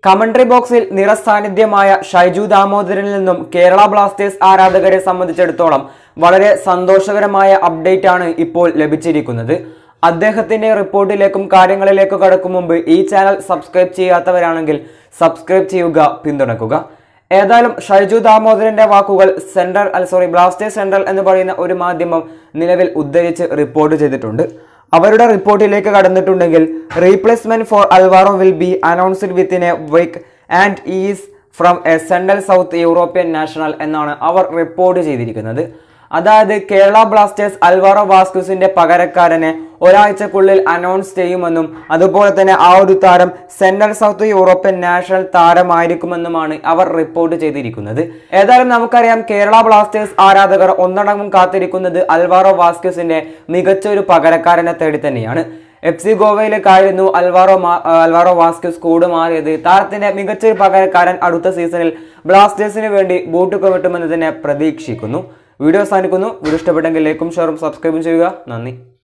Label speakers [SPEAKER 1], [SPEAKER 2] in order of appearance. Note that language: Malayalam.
[SPEAKER 1] കമന്ററി ബോക്സിൽ നിറസാന്നിധ്യമായ ഷൈജു ദാമോദരനിൽ നിന്നും കേരള ബ്ലാസ്റ്റേഴ്സ് ആരാധകരെ സംബന്ധിച്ചിടത്തോളം വളരെ സന്തോഷകരമായ അപ്ഡേറ്റ് ആണ് ഇപ്പോൾ ലഭിച്ചിരിക്കുന്നത് അദ്ദേഹത്തിന്റെ റിപ്പോർട്ടിലേക്കും കാര്യങ്ങളിലേക്കും കടക്കും മുമ്പ് ഈ ചാനൽ സബ്സ്ക്രൈബ് ചെയ്യാത്തവരാണെങ്കിൽ സബ്സ്ക്രൈബ് ചെയ്യുക പിന്തുണക്കുക ഏതായാലും ഷൈജു ദാമോദരന്റെ വാക്കുകൾ സെൻട്രൽ അല്ല സോറി ബ്ലാസ്റ്റേഴ്സ് സെൻട്രൽ എന്ന് പറയുന്ന ഒരു മാധ്യമം നിലവിൽ ഉദ്ധരിച്ച് റിപ്പോർട്ട് ചെയ്തിട്ടുണ്ട് അവരുടെ റിപ്പോർട്ടിലേക്ക് കടന്നിട്ടുണ്ടെങ്കിൽ replacement for Alvaro will be announced within a week and is from a central south European national എന്നാണ് അവർ റിപ്പോർട്ട് ചെയ്തിരിക്കുന്നത് അതായത് കേരള ബ്ലാസ്റ്റേഴ്സ് അൽവാറോ വാസ്കുസിന്റെ പകരക്കാരനെ ഒരാഴ്ചക്കുള്ളിൽ അനൗൺസ് ചെയ്യുമെന്നും അതുപോലെ തന്നെ ആ ഒരു താരം സെൻട്രൽ സൗത്ത് യൂറോപ്യൻ നാഷണൽ താരമായിരിക്കുമെന്നുമാണ് അവർ റിപ്പോർട്ട് ചെയ്തിരിക്കുന്നത് ഏതായാലും നമുക്കറിയാം കേരള ബ്ലാസ്റ്റേഴ്സ് ആരാധകർ ഒന്നടങ്കം കാത്തിരിക്കുന്നത് അൽവാറോ വാസ്കുസിന്റെ മികച്ച ഒരു പകരക്കാരനെ തേടി തന്നെയാണ് എഫ് സി ഗോവയിലേക്കായിരുന്നു അൽവാറോ മാ- അൽവാറോ വാസ്ക്യൂസ് കൂട് മാറിയത് താരത്തിന്റെ മികച്ച ഒരു പകരക്കാരൻ അടുത്ത സീസണിൽ ബ്ലാസ്റ്റേഴ്സിന് വേണ്ടി ബൂട്ട് കമിട്ടുമെന്ന് തന്നെ പ്രതീക്ഷിക്കുന്നു വീഡിയോ അവസാനിക്കുന്നു വീഡിയോ ഇഷ്ടപ്പെട്ടെങ്കിൽ ലൈക്കും ഷെയറും സബ്സ്ക്രൈബും ചെയ്യുക നന്ദി